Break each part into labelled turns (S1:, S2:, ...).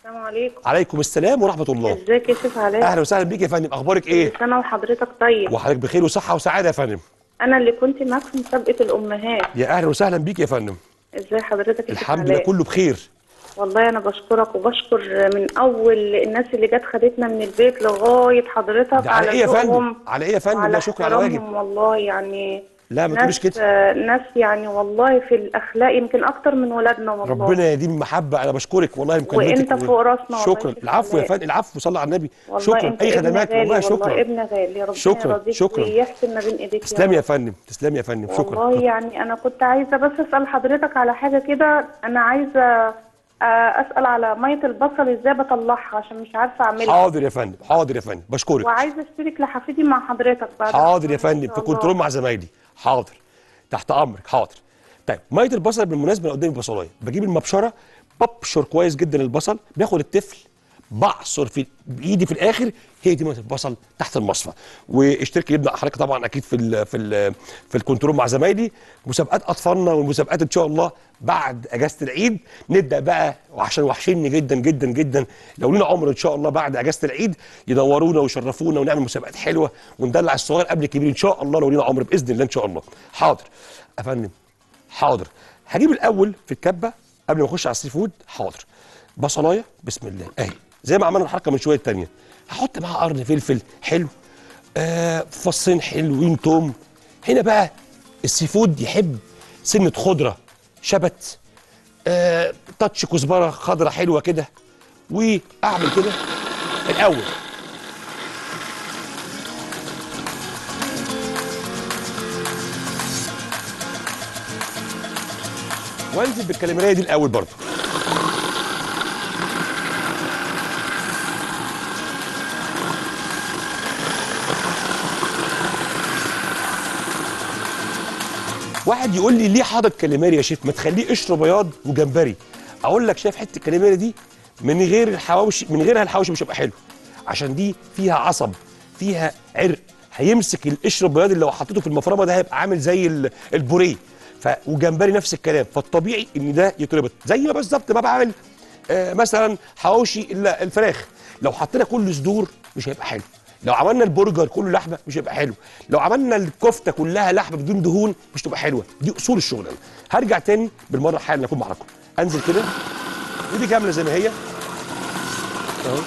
S1: السلام عليكم
S2: عليكم السلام ورحمه الله
S1: ازيك يا شيف علاء
S2: اهلا وسهلا بيك يا فندم اخبارك ايه
S1: كل سنه وحضرتك طيب
S2: وحضرتك بخير وصحه وسعاده يا فندم
S1: انا اللي كنت معاك في مسابقه الامهات
S2: يا اهلا وسهلا بيك يا فندم
S1: ازاي حضرتك يا شيف
S2: الحمد لله
S1: علاء
S2: كله بخير
S1: والله انا بشكرك وبشكر من اول الناس اللي جت خدتنا من البيت لغايه حضرتك
S2: ده على ايه يا فندم
S1: ذوقهم
S2: على ايه يا فندم
S1: وعلى
S2: لا شكر على واجب
S1: احترامهم والله يعني
S2: لا ما تقوليش
S1: ناس
S2: كده
S1: آه، ناس يعني والله في الاخلاق يمكن اكتر من ولادنا والله
S2: ربنا يديم المحبه انا بشكرك والله مكالمتك
S1: وانت فوق راسنا والله
S2: شكرا
S1: يا شيخ
S2: العفو يا
S1: علاء.
S2: فندم العفو صلى على النبي
S1: والله
S2: شكرا
S1: انت
S2: اي
S1: ابن
S2: خدمات
S1: غالي
S2: والله شكرا
S1: ابن غالي ربنا
S2: شكرا،
S1: يرضيك
S2: شكرا.
S1: ويحسن ما بين ايديك يا
S2: تسلمي
S1: رب.
S2: يا فندم تسلمي يا فندم شكرا
S1: والله يعني انا كنت عايزه بس اسال حضرتك على حاجه كده انا عايزه آه، اسال على ميه البصل ازاي بطلعها عشان مش عارفه اعملها
S2: حاضر يا فندم حاضر يا فندم بشكرك
S1: وعايزه اشترك لحفيدي مع حضرتك بعد
S2: حاضر يا
S1: إن شاء
S2: فندم في
S1: الله.
S2: كنترول مع زمايلي حاضر تحت امرك حاضر طيب ميه البصل بالمناسبه انا قدامي بصلايه بجيب المبشره ببشر كويس جدا البصل باخد التفل بعصر في بايدي في الاخر هي دي ميه البصل تحت المصفى واشترك يبدا حضرتك طبعا اكيد في ال في ال في الكنترول مع زمايلي مسابقات اطفالنا والمسابقات ان شاء الله بعد اجازه العيد نبدا بقى وعشان وحشني جدا جدا جدا لو لنا عمر ان شاء الله بعد اجازه العيد ينورونا ويشرفونا ونعمل مسابقات حلوه وندلع الصغير قبل الكبير ان شاء الله لو لنا عمر باذن الله ان شاء الله حاضر يا فندم حاضر هجيب الاول في الكبه قبل ما اخش على السي فود حاضر بصلايه بسم الله اهي زي ما عملنا الحركه من شويه التانيه هحط معاها قرن فلفل حلو آه فصين حلوين توم هنا بقى السي فود يحب سنه خضره شبت آه تاتش كزبره خضره حلوه كده واعمل كده الاول وانزل بالكاليماريه دي الاول برضو واحد يقول لي ليه حاطط كاليماري يا شيف ما تخليه قشر بياض وجمبري اقول لك شايف حته الكاليماري دي من غير الحواوشي من غيرها الحواوشي مش هيبقى حلو عشان دي فيها عصب فيها عرق هيمسك القشر البياض اللي لو حطيته في المفرمه ده هيبقى عامل زي ال- البوريه ف وجمبري نفس الكلام فالطبيعي ان ده يتربط زي ما بالظبط ما بعمل آه مثلا حواوشي ال- الفراخ لو حطينا كل صدور مش هيبقى حلو لو عملنا البرجر كله لحمه مش هيبقى حلو لو عملنا الكفته كلها لحمه بدون دهون مش تبقى حلوه دي اصول الشغلانه هرجع تاني بالمره حالا اكون معاكم انزل كده ايدي كامله زي ما هي اهو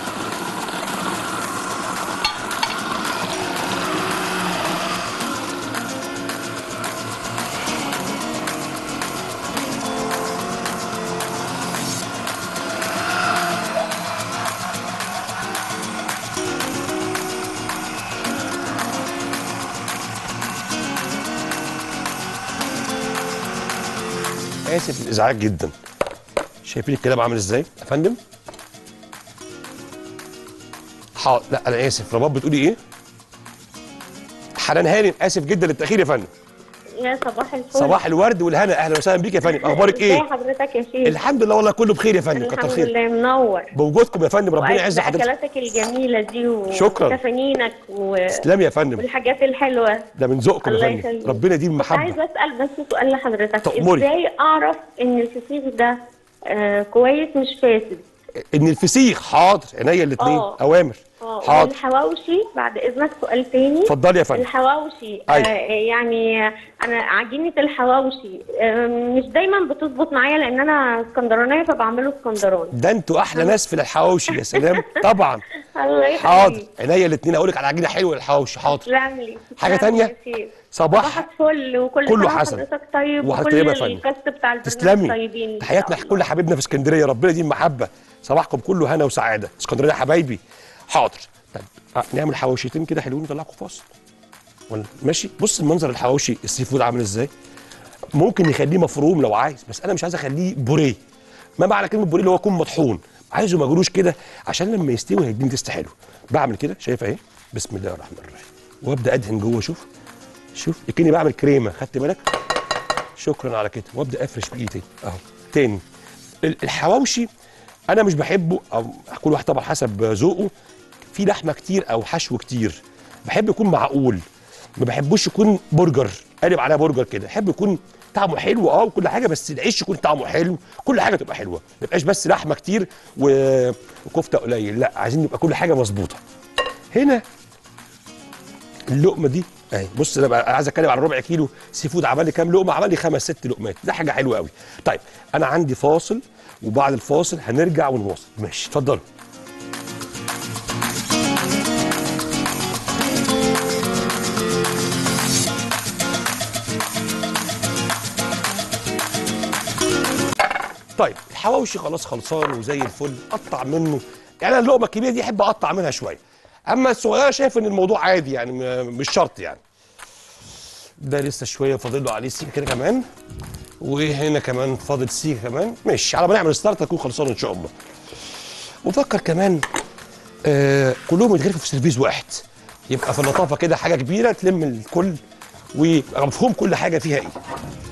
S2: اسف الازعاج جدا شايفين الكلام عامل ازاي يا فندم حاضر لا انا اسف رباب بتقولي ايه حنان هانم اسف جدا للتاخير يا فندم
S3: يا صباح الفل
S2: صباح الورد والهنا اهلا وسهلا بيك يا فندم اخبارك
S3: ازاي
S2: ايه
S3: حضرتك يا شيخ
S2: الحمد لله والله كله بخير يا فندم كتر
S3: الحمد
S2: خير
S3: لله منور
S2: بوجودكم يا فندم ربنا يعز حضرتك
S3: اكلاتك الجميله دي
S2: شكراً.
S3: وتفانينك و...
S2: تسلم يا فندم
S3: والحاجات الحلوه
S2: ده من ذوقكم يا
S3: الله
S2: فندم
S3: يخليك.
S2: ربنا يديم
S3: كنت عايزه
S2: المحبه
S3: اسال بس سؤال لحضرتك
S2: تأمري.
S3: ازاي اعرف ان الفسيخ ده آه كويس مش فاسد
S2: ان الفسيخ حاضر عينيا الاثنين
S3: آه.
S2: اوامر
S3: اه
S2: حاضر
S3: والحواوشي بعد اذنك سؤال تاني
S2: اتفضلي يا فندم
S3: الحواوشي
S2: أيوة.
S3: آه يعني انا عجينه الحواوشي آه مش دايما بتظبط معايا لان انا اسكندرانيه فبعمله اسكندراني
S2: ده انتوا احلى ناس في الحواوشي يا سلام طبعا
S3: الله يخليك
S2: حاضر عينيا الاثنين اقول لك على عجينه حلوه للحواوشي حاضر
S3: تسلم لي
S2: حاجة
S3: تسلم لي
S2: تانية؟
S3: يا شيخ.
S2: صباح
S3: صباحك فل وكل
S2: كله
S3: سنة
S2: حسن.
S3: وحضرتك طيب
S2: وحضرتك
S3: وكل
S2: طيبة يا فندم.
S3: الكاست بتاع البرنامج
S2: تسلمي
S3: طيبين إن
S2: تحياتنا
S3: شاء
S2: لكل حبيبنا في اسكندريه ربنا يديم محبه صباحكم كله هنا وسعاده اسكندريه حبايبي حاضر طيب آه، نعمل حواوشيتين كده حلوين نطلعكم فاصل ولا ماشي بص المنظر الحواوشي السي فود عامل ازاي ممكن نخليه مفروم لو عايز بس انا مش عايز اخليه بوريه ما معنى كلمه بوريه اللي هو يكون مطحون عايزه مجروش كده عشان لما يستوي هيديني تيست حلو بعمل كده شايف اهي بسم الله الرحمن الرحيم وابدا ادهن جوه شوف شوف كاني بعمل كريمه خدت بالك شكرا على كده وابدا افرش بايدي تاني اهو تاني ال- الحواوشي انا مش بحبه او كل واحد طبعا حسب ذوقه في لحمه كتير او حشو كتير بحب يكون معقول ما بحبوش يكون برجر قالب عليها برجر كده بحب يكون طعمه حلو اه وكل حاجه بس العيش يكون طعمه حلو كل حاجه تبقى حلوه ما يبقاش بس لحمه كتير و- وكفته قليل لا عايزين يبقى كل حاجه مظبوطه هنا اللقمه دي اهي بص انا بقى عايز اتكلم على ربع كيلو سي فود عمل لي كام لقمه عمل لي خمس ست لقمات ده حاجه حلوه قوي طيب انا عندي فاصل وبعد الفاصل هنرجع ونواصل ماشي اتفضلوا طيب الحواوشي خلاص خلصان وزي الفل قطع منه يعني أنا اللقمه الكبيره دي احب اقطع منها شويه اما الصغيره شايف ان الموضوع عادي يعني م- مش شرط يعني ده لسه شويه فاضل له عليه سيكه كده كمان وهنا كمان فاضل سيكه كمان ماشي على ما نعمل ستارت هتكون خلصان ان شاء الله وفكر كمان آه كلهم يتغرفوا في سيرفيس واحد يبقى في اللطافه كده حاجه كبيره تلم الكل ويبقى مفهوم كل حاجه فيها ايه